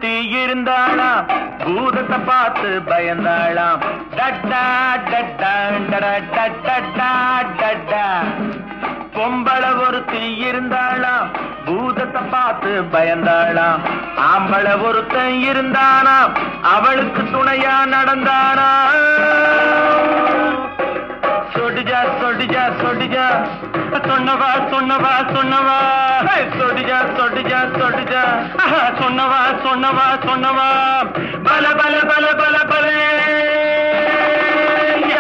ஒருத்தி இருந்தாளாம் பூதத்தை பார்த்து பயந்தாளாம் டட்டா டட்டா டடா டட்டா டட்டா பொம்பளை ஒருத்தி இருந்தாளாம் பூதத்தை பார்த்து பயந்தாளாம் ஆம்பளை ஒருத்தன் இருந்தானாம் அவளுக்கு துணையா நடந்தானா சொடிஜா சொடிஜா சொடிஜா சொன்னவா சொன்னவா சொன்னவா ஹே, சொடிஜா சொடிஜா சொடிஜா ஆஹா, சொன்னவா சொன்னவா சொன்னவா பல பல பல பல பல யா.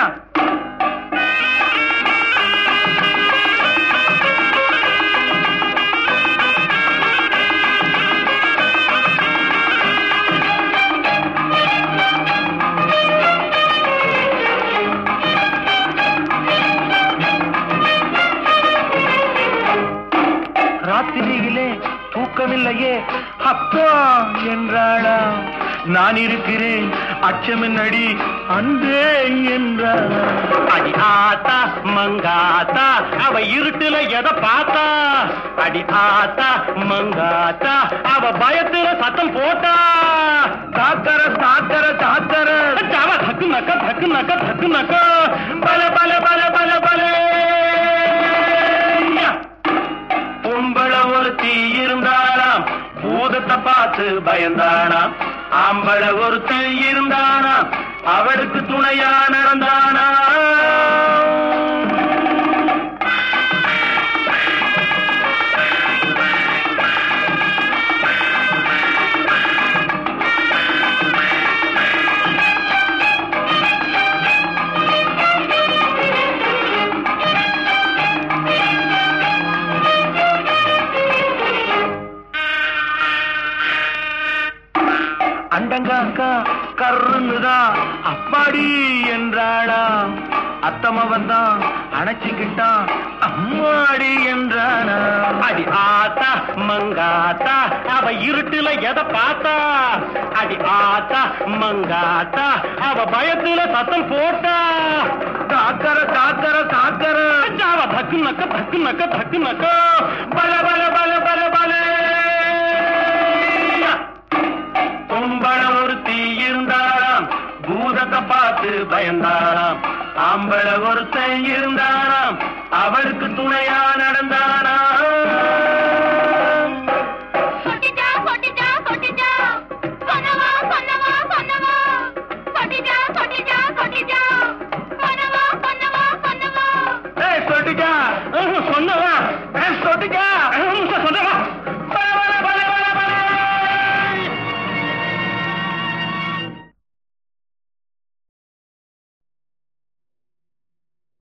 ராத்திரியிலே தூக்கமில்லையே அப்பா என்றாளா நான் இருக்கிறேன் அச்சமின்னடி அன்பே என்றாளா அடி ஆத்தா மங்காத்தா அவ இருட்டுல எதை பார்த்தா அடி ஆத்தா மங்காத்தா அவ பயத்துல சத்தம் போட்டா தாக்கர தாக்கர தாக்கர அவ தக்கு நக்க தக்கு நக்க தக்கு நக்க பல பல பல பல பல பொம்பளை ஒருத்தி இருந்தாளாம் பூதத்தை பார்த்து பயந்தானாம் ஆம்பளை ஒருத்தன் இருந்தானாம் அவளுக்கு துணையா நடந்தானா அண்டங்காக்கா கருன்னுதான் அப்பாடி என்றாளா அத்தமவன் தான் அணைச்சிக்கிட்டான் அம்மாடி என்றானா அடி ஆத்தா மங்காத்தா அவ இருட்டுல எதை பார்த்தா அடி ஆத்தா மங்காத்தா அவ பயத்துல சத்தம் போட்டா தாக்கர தாக்கர தாக்கர அவ தக்கு நக்க தக்கு நக்க தக்கு நக்க பல பல பல பல பல பொம்பள ஒருத்தி இருந்தாராம் பூதத்தை பார்த்து பயந்தாராம் ஆம்பள ஒருத்தன் இருந்தாராம் அவளுக்கு துணையா நடந்தானா கொட்டிட்டா கொட்டிட்டா கொட்டிட்டா சொன்னவா சொன்னவா சொன்னவா கொட்டிட்டா கொட்டிட்டா கொட்டிட்டா சொன்னவா சொன்னவா சொன்னவா ஏய் சொட்டுக்கா சொன்னவா ஏய் சொட்டுக்கா சொன்னவா